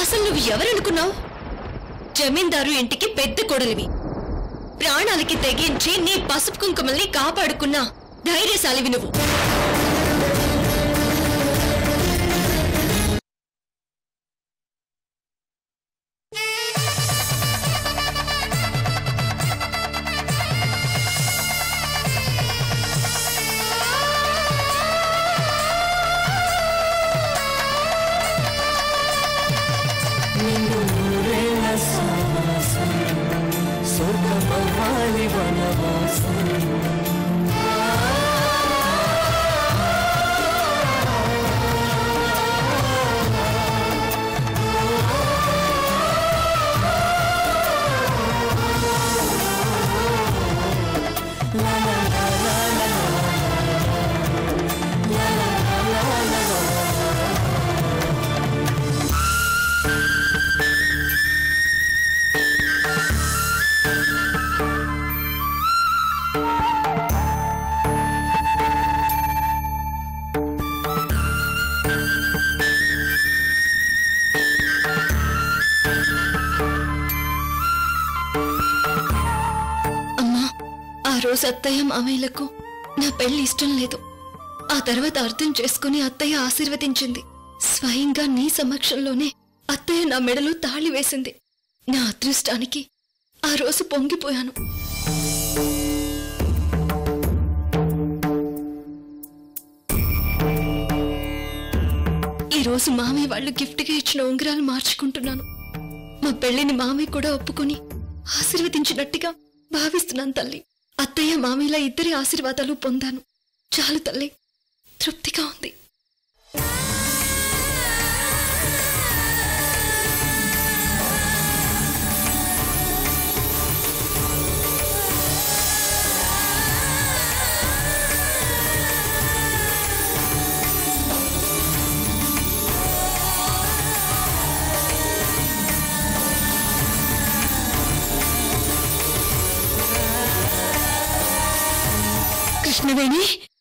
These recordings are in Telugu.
అసలు నువ్వు ఎవరనుకున్నావు జమీందారు ఇంటికి పెద్ద కొడలివి ప్రాణాలకి తెగించి నీ పసుపు కుంకుమల్ని కాపాడుకున్న ధైర్యశాలివి నువ్వు నిన్ను నూరేళ్ల సావాసం స్వర్గమవ్వాలి వనవాసం అమ్మా ఆ రోజు అత్తయ్య మామయ్యలకు నా పెళ్లి ఇష్టం లేదు ఆ తర్వాత అర్థం చేసుకుని అత్తయ్య ఆశీర్వదించింది స్వయంగా నీ సమక్షంలోనే అత్తయ్య నా మెడలో తాళి వేసింది నా అదృష్టానికి ఆ రోజు పొంగిపోయాను ఈ రోజు మామయ్య వాళ్ళు గిఫ్ట్గా ఇచ్చిన ఉంగరాలు మార్చుకుంటున్నాను మా పెళ్లిని మామయ్య కూడా ఒప్పుకొని ఆశీర్వదించినట్టుగా భావిస్తున్నాను తల్లి అత్తయ్య మామయ్యల ఇద్దరి ఆశీర్వాదాలు పొందాను చాలు తల్లి తృప్తిగా ఉంది కృష్ణవేణి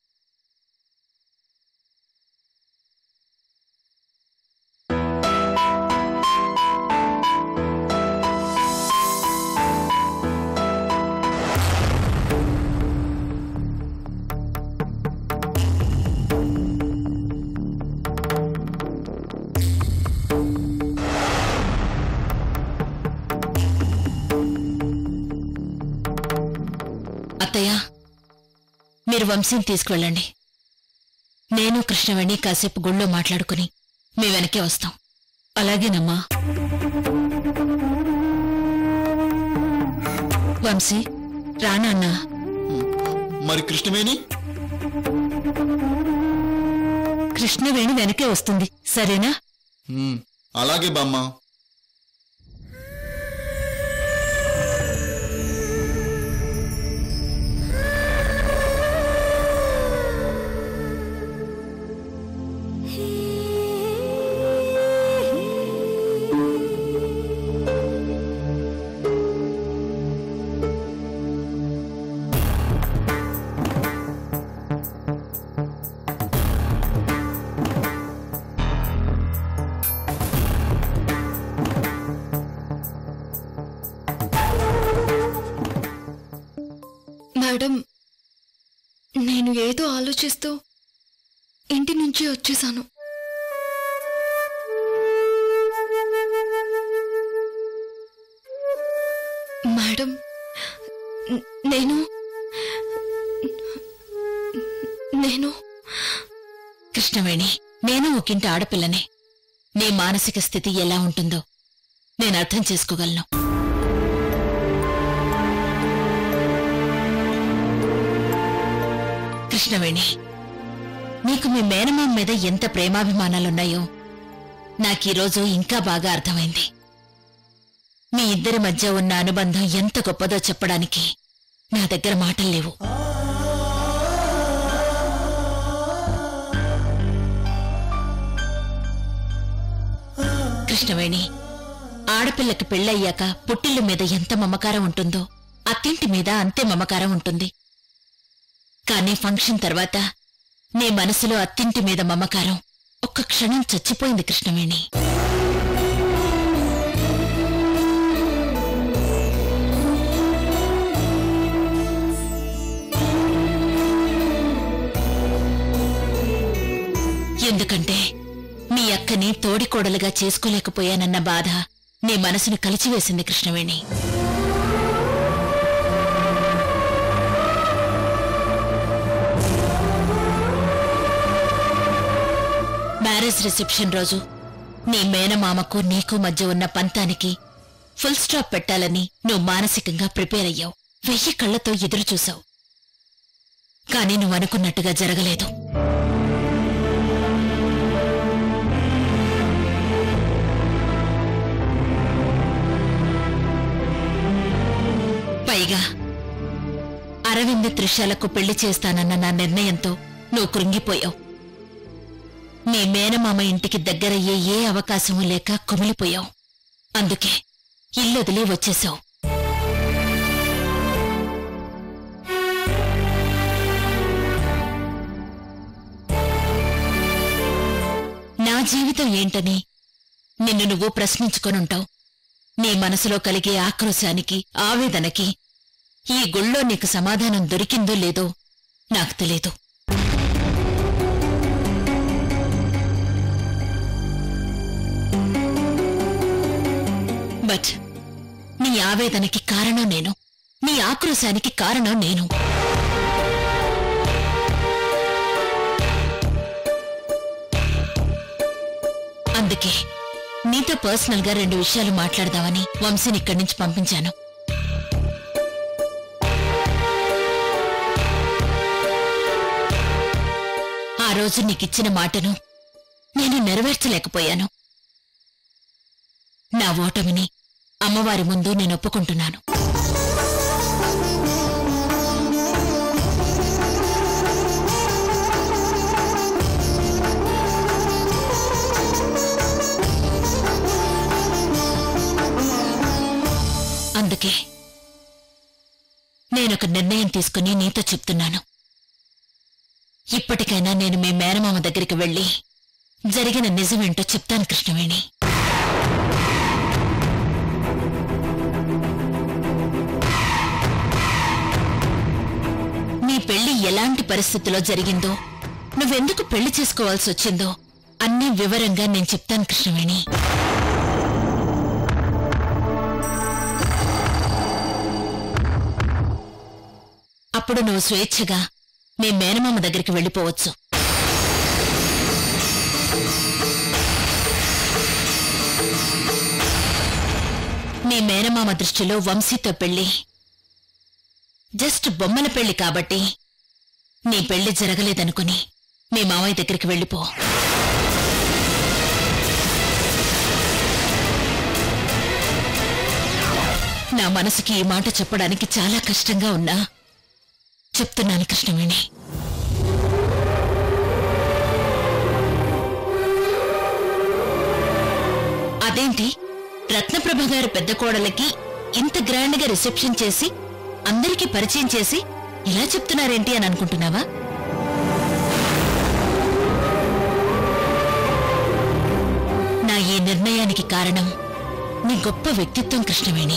అత్తయ్య మీరు వంశీని తీసుకువెళ్ళండి నేను కృష్ణవేణి కాసేపు గుళ్ళో మాట్లాడుకుని మీ వెనకే వస్తాం అలాగేనమ్మా వంశీ రానన్నా మరి కృష్ణవేణి కృష్ణవేణి వెనకే వస్తుంది సరేనా హ్మ్, అలాగే బామ్మ మేడం నేను ఏదో ఆలోచిస్తూ ఇంటి నుంచి వచ్చేసాను మేడం న- నేను నేను కృష్ణవేణి నేను ఒకింటి ఆడపిల్లనే నీ మానసిక స్థితి ఎలా ఉంటుందో నేను అర్థం చేసుకోగలను కృష్ణవేణి నీకు మీ మేనమామ మీద ఎంత ప్రేమాభిమానాలున్నాయో నాకీరోజు ఇంకా బాగా అర్థమైంది మీ ఇద్దరి మధ్య ఉన్న అనుబంధం ఎంత గొప్పదో చెప్పడానికి నా దగ్గర మాటలు లేవు కృష్ణవేణి ఆడపిల్లకి పెళ్ళయ్యాక పుట్టిల్లు మీద ఎంత మమకారం ఉంటుందో అత్తింటి మీద అంతే మమకారం ఉంటుంది కానీ ఫంక్షన్ తర్వాత నీ మనసులో అత్తింటి మీద మమకారం ఒక్క క్షణం చచ్చిపోయింది కృష్ణవేణి ఎందుకంటే మీ అక్కని తోడికోడలుగా చేసుకోలేకపోయానన్న బాధ నీ మనసును కలిచివేసింది కృష్ణవేణి మ్యారేజ్ రిసెప్షన్ రోజు నీ మేనమామకు నీకు మధ్య ఉన్న పంతానికి ఫుల్ స్టాప్ పెట్టాలని నువ్వు మానసికంగా ప్రిపేర్ అయ్యావు వెయ్యి కళ్ళతో ఎదురు చూశావు కానీ నువ్వు అనుకున్నట్టుగా జరగలేదు పైగా అరవింద్ త్రిషాలకు పెళ్లి చేస్తానన్న నా నిర్ణయంతో నువ్వు కృంగిపోయావు నీ మేనమామ ఇంటికి దగ్గరయ్యే ఏ అవకాశమూ లేక కుమిలిపోయావు అందుకే ఇల్లొదిలి వచ్చేశావు నా జీవితం ఏంటని నిన్ను నువ్వు ప్రశ్నించుకొనుంటావు నీ మనసులో కలిగే ఆక్రోశానికి ఆవేదనకి ఈ గుళ్ళో నీకు సమాధానం దొరికిందో లేదో నాకు తెలీదు బట్ నీ ఆవేదనకి కారణం నేను నీ ఆక్రోశానికి కారణం నేను అందుకే నీతో పర్సనల్ గా రెండు విషయాలు మాట్లాడదామని వంశీని ఇక్కడి నుంచి పంపించాను ఆ రోజు నీకిచ్చిన మాటను నేను నెరవేర్చలేకపోయాను నా ఓటమిని అమ్మవారి ముందు నేను ఒప్పుకుంటున్నాను అందుకే నేనొక నిర్ణయం తీసుకుని నీతో చెప్తున్నాను ఇప్పటికైనా నేను మీ మేనమామ దగ్గరికి వెళ్ళి జరిగిన నిజమేంటో చెప్తాను కృష్ణవేణి నీ పెళ్లి ఎలాంటి పరిస్థితిలో జరిగిందో నువ్వెందుకు పెళ్లి చేసుకోవాల్సి వచ్చిందో అన్నీ వివరంగా నేను చెప్తాను కృష్ణవేణి అప్పుడు నువ్వు స్వేచ్ఛగా మీ మేనమామ దగ్గరికి వెళ్ళిపోవచ్చు మీ మేనమామ దృష్టిలో వంశీతో పెళ్లి జస్ట్ బొమ్మల పెళ్లి కాబట్టి నీ పెళ్లి జరగలేదనుకుని మీ మావయ్య దగ్గరికి వెళ్ళిపో నా మనసుకి ఈ మాట చెప్పడానికి చాలా కష్టంగా ఉన్నా చెప్తున్నాను కృష్ణవేణి అదేంటి రత్నప్రభ గారి పెద్ద కోడలకి ఇంత గ్రాండ్ గా రిసెప్షన్ చేసి అందరికీ పరిచయం చేసి ఇలా చెప్తున్నారేంటి అని అనుకుంటున్నావా నా ఈ నిర్ణయానికి కారణం నీ గొప్ప వ్యక్తిత్వం కృష్ణవేణి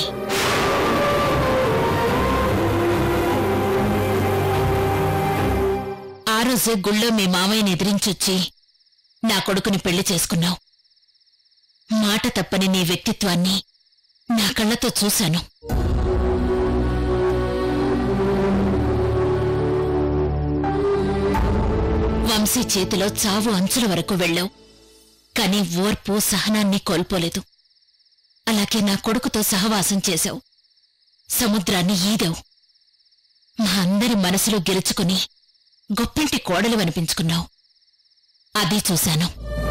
ఆ రోజే గుళ్ళో మీ మామయ్యని ఎదిరించొచ్చి నా కొడుకుని పెళ్లి చేసుకున్నావు మాట తప్పని నీ వ్యక్తిత్వాన్ని నా కళ్ళతో చూశాను వంశీ చేతిలో చావు అంచుల వరకు వెళ్ళావు కాని ఓర్పు సహనాన్ని కోల్పోలేదు అలాగే నా కొడుకుతో సహవాసం చేశావు సముద్రాన్ని ఈదావు మా అందరి మనసులో గెలుచుకుని గొప్పింటి కోడలు అనిపించుకున్నావు అది చూశాను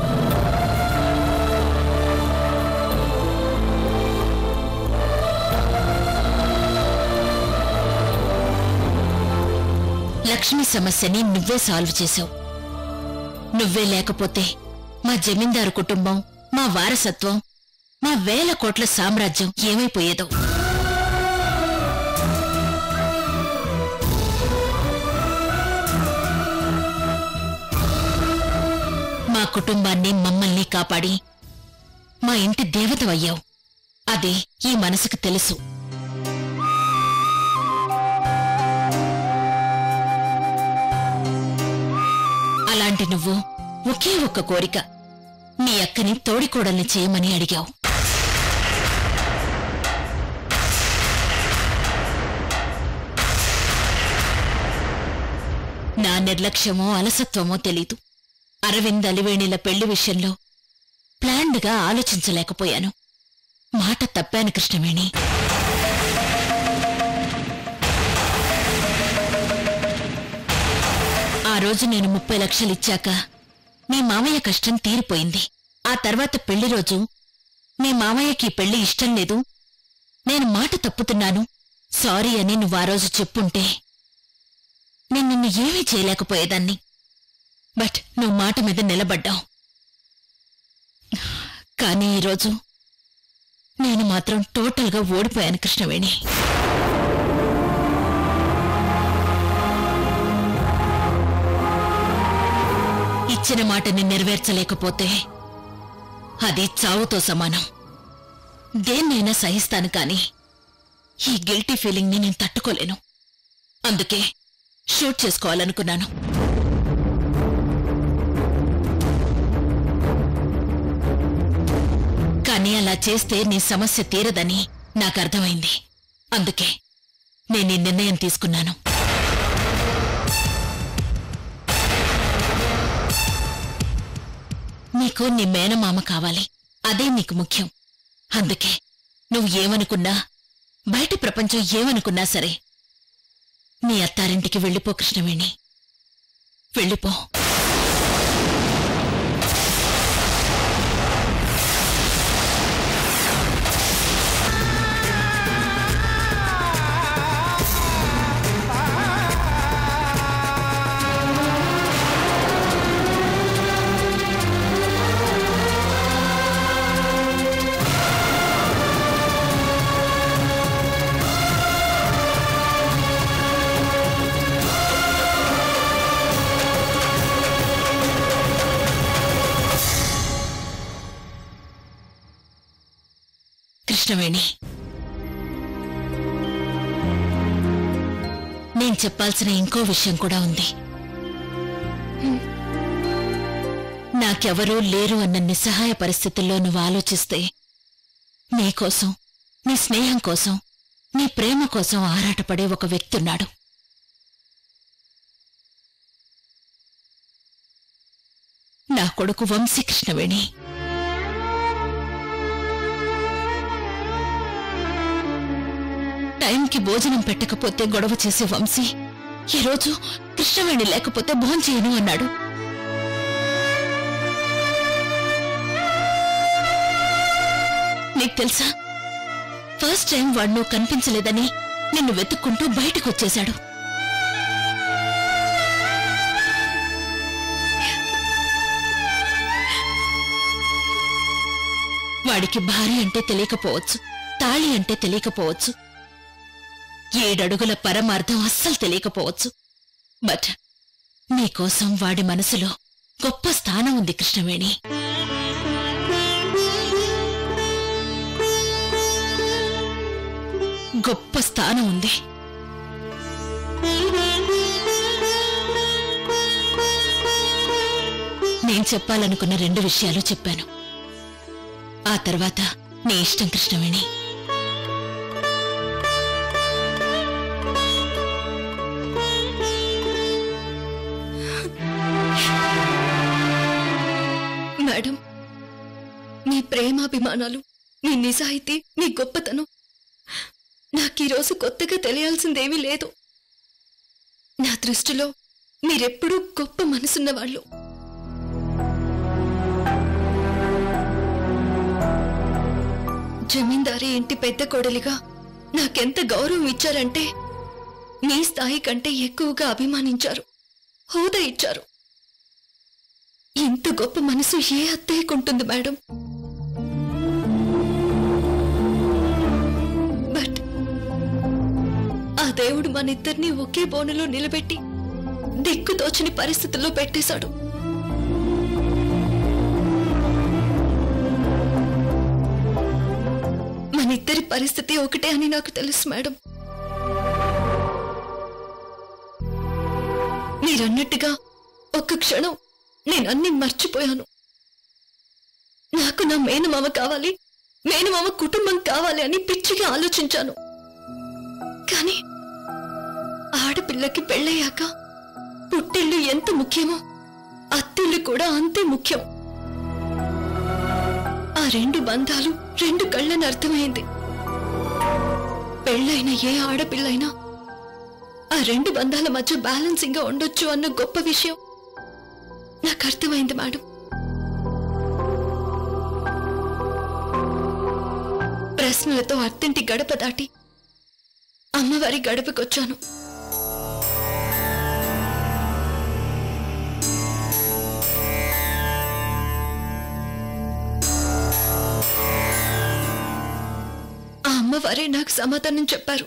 లక్ష్మి సమస్యని నువ్వే సాల్వ్ చేశావు నువ్వే లేకపోతే మా జమీందారు కుటుంబం మా వారసత్వం మా వేల కోట్ల సామ్రాజ్యం ఏమైపోయేదో మా కుటుంబాన్ని మమ్మల్ని కాపాడి మా ఇంటి దేవతవయ్యావు అదే ఈ మనసుకు తెలుసు అలాంటి నువ్వు ఒకే ఒక్క కోరిక మీ అక్కని తోడికోడల్ని చేయమని అడిగావు నా నిర్లక్ష్యమో అలసత్వమో తెలీదు అరవింద్ అలివేణిల పెళ్లి విషయంలో ప్లాన్డ్గా ఆలోచించలేకపోయాను మాట తప్పాను కృష్ణవేణి ఆ రోజు నేను ముప్పై లక్షలు ఇచ్చాక మీ మామయ్య కష్టం తీరిపోయింది ఆ తర్వాత పెళ్లి రోజు మీ మామయ్యకి ఈ పెళ్లి ఇష్టం లేదు నేను మాట తప్పుతున్నాను సారీ అని నువ్వు ఆ రోజు చెప్పుంటే నేను నిన్ను ఏమీ చేయలేకపోయేదాన్ని బట్ నువ్వు మాట మీద నిలబడ్డావు కానీ ఈరోజు నేను మాత్రం టోటల్గా ఓడిపోయాను కృష్ణవేణి ఇచ్చిన మాటని నెరవేర్చలేకపోతే అది చావుతో సమానం దేన్నైనా సహిస్తాను కాని ఈ గిల్టీ ఫీలింగ్ని నేను తట్టుకోలేను అందుకే షూట్ చేసుకోవాలనుకున్నాను కానీ అలా చేస్తే నీ సమస్య తీరదని నాకు అర్థమైంది అందుకే నేను ఈ నిర్ణయం తీసుకున్నాను నీకు నీ మేనమామ కావాలి అదే నీకు ముఖ్యం అందుకే నువ్వు ఏమనుకున్నా బయట ప్రపంచం ఏమనుకున్నా సరే నీ అత్తారింటికి వెళ్ళిపో కృష్ణవేణి వెళ్ళిపో కృష్ణవేణి నేను చెప్పాల్సిన ఇంకో విషయం కూడా ఉంది నాకెవరూ లేరు అన్న నిస్సహాయ పరిస్థితుల్లో నువ్వు ఆలోచిస్తే నీకోసం నీ స్నేహం కోసం నీ ప్రేమ కోసం ఆరాటపడే ఒక వ్యక్తి ఉన్నాడు నా కొడుకు వంశీ కృష్ణవేణి టైంకి భోజనం పెట్టకపోతే గొడవ చేసే వంశీ ఈరోజు కృష్ణవేణి లేకపోతే భోంచేయను అన్నాడు నీకు తెలుసా ఫస్ట్ టైం వాడు నువ్వు కనిపించలేదని నిన్ను వెతుక్కుంటూ బయటకు వచ్చేశాడు వాడికి భార్య అంటే తెలియకపోవచ్చు తాళి అంటే తెలియకపోవచ్చు ఏడడుగుల పరమార్థం అస్సలు తెలియకపోవచ్చు బట్ నీకోసం వాడి మనసులో గొప్ప స్థానం ఉంది కృష్ణవేణి గొప్ప స్థానం ఉంది నేను చెప్పాలనుకున్న రెండు విషయాలు చెప్పాను ఆ తర్వాత నీ ఇష్టం కృష్ణవేణి మేడం మీ ప్రేమాభిమానాలు మీ నిజాయితీ మీ గొప్పతనం నాకీరోజు కొత్తగా తెలియాల్సిందేమీ లేదు నా దృష్టిలో మీరెప్పుడూ గొప్ప మనసున్న వాళ్ళు జమీందారీ ఇంటి పెద్ద కోడలిగా నాకెంత గౌరవం ఇచ్చారంటే మీ స్థాయి కంటే ఎక్కువగా అభిమానించారు హోదా ఇచ్చారు ఇంత గొప్ప మనసు ఏ అత్తయ్యకుంటుంది మేడం బట్ ఆ దేవుడు మనిద్దరినీ ఒకే బోనులో నిలబెట్టి దిక్కుతోచని పరిస్థితుల్లో పెట్టేశాడు మనిద్దరి పరిస్థితి ఒకటే అని నాకు తెలుసు మేడం మీరన్నట్టుగా ఒక్క క్షణం నేను అన్ని మర్చిపోయాను నాకు నా మేనమామ కావాలి మేనమామ కుటుంబం కావాలి అని పిచ్చిగా ఆలోచించాను కానీ ఆడపిల్లకి పెళ్ళయ్యాక పుట్టిల్లు ఎంత ముఖ్యమో అత్తిల్లు కూడా అంతే ముఖ్యం ఆ రెండు బంధాలు రెండు కళ్ళని అర్థమైంది పెళ్ళైన ఏ ఆడపిల్లైనా ఆ రెండు బంధాల మధ్య బ్యాలెన్సింగ్ గా ఉండొచ్చు అన్న గొప్ప విషయం నాకు అర్థమైంది మేడం ప్రశ్నలతో అత్తింటి గడప దాటి అమ్మవారి గడపకొచ్చాను ఆ అమ్మవారే నాకు సమాధానం చెప్పారు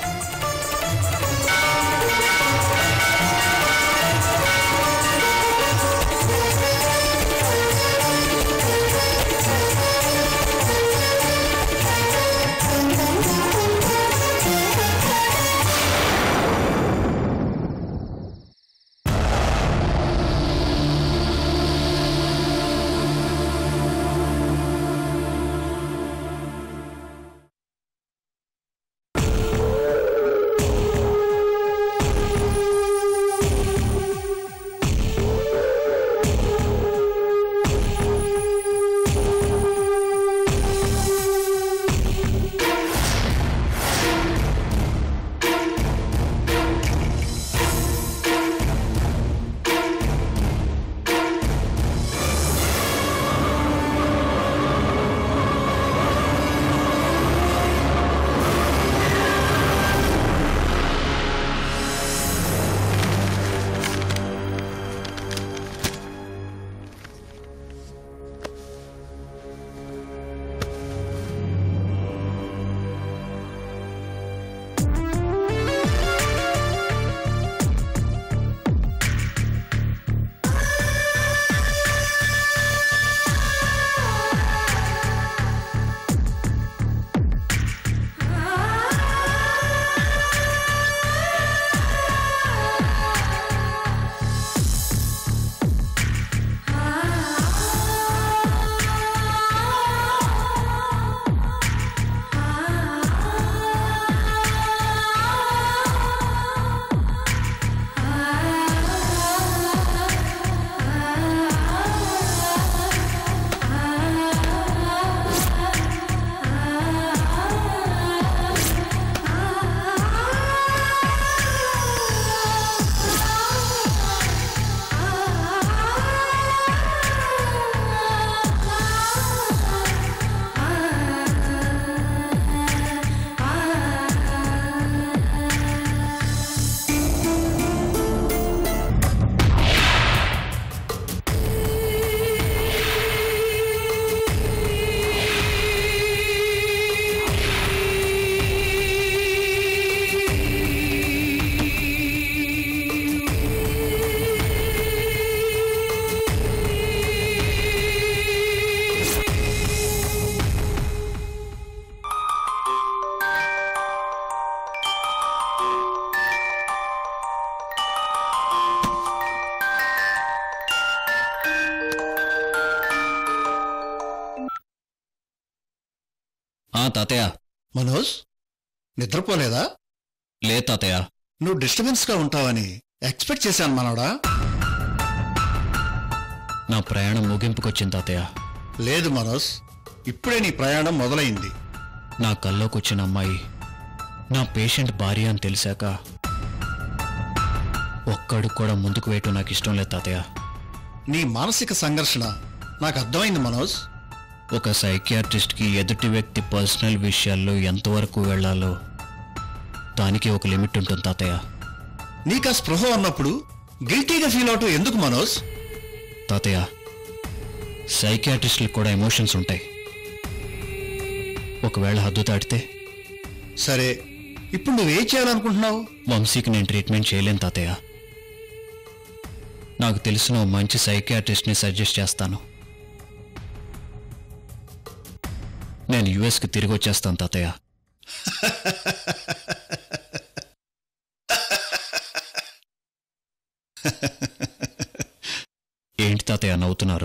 ఆ తాతయ్య మనోజ్ నిద్రపోలేదా లే తాతయ్య నువ్వు డిస్టర్బెన్స్ గా ఉంటావని ఎక్స్పెక్ట్ చేశాను మనోడా నా ప్రయాణం ముగింపుకొచ్చింది తాతయ్య లేదు మనోజ్ ఇప్పుడే నీ ప్రయాణం మొదలైంది నా కల్లోకొచ్చిన అమ్మాయి నా పేషెంట్ భార్య అని తెలిసాక ఒక్కడు కూడా ముందుకు వేయటం నాకు ఇష్టం లేదు తాతయ్య నీ మానసిక సంఘర్షణ నాకు అర్థమైంది మనోజ్ ఒక సైకియాట్రిస్ట్కి ఎదుటి వ్యక్తి పర్సనల్ విషయాల్లో ఎంతవరకు వెళ్ళాలో దానికి ఒక లిమిట్ ఉంటుంది తాతయ్య నీకు ఆ స్పృహ ఉన్నప్పుడు గిల్టీగా ఫీల్ అవటం ఎందుకు మనోజ్ తాతయ్య సైకియాట్రిస్టులకు కూడా ఎమోషన్స్ ఉంటాయి ఒకవేళ హద్దు దాటితే సరే ఇప్పుడు నువ్వేం చేయాలనుకుంటున్నావు వంశీకి నేను ట్రీట్మెంట్ చేయలేను తాతయ్య నాకు తెలిసిన ఓ మంచి సైకియాట్రిస్ట్ని సజెస్ట్ చేస్తాను నేను యుఎస్కి తిరిగి వచ్చేస్తాను తాతయ్య ఏంటి తాతయ్య నవ్వుతున్నారు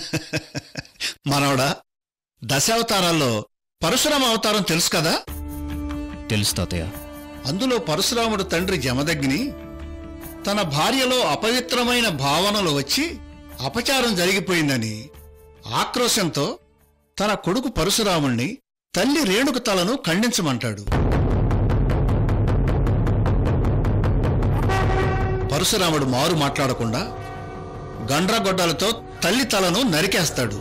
మనవడా దశావతారాల్లో పరశురామ అవతారం తెలుసు కదా తెలుసు తాతయ్య అందులో పరశురాముడు తండ్రి జమదగ్ని తన భార్యలో అపవిత్రమైన భావనలు వచ్చి అపచారం జరిగిపోయిందని ఆక్రోశంతో తన కొడుకు పరశురాముణ్ణి తల్లి రేణుక తలను ఖండించమంటాడు పరశురాముడు మారు మాట్లాడకుండా గండ్రగొడ్డలతో తల్లి తలను నరికేస్తాడు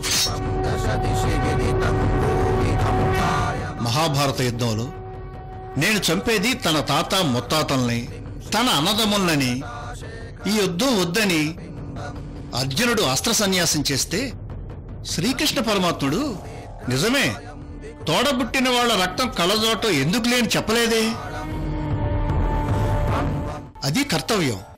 మహాభారత యుద్ధంలో నేను చంపేది తన తాత ముత్తాతల్ని తన అన్నదమ్ముల్ని ఈ యుద్ధం వద్దని అర్జునుడు అస్త్ర సన్యాసం చేస్తే శ్రీకృష్ణ పరమాత్ముడు నిజమే తోడబుట్టిన వాళ్ళ రక్తం కళ్ళజోటం ఎందుకు లేని చెప్పలేదే అది కర్తవ్యం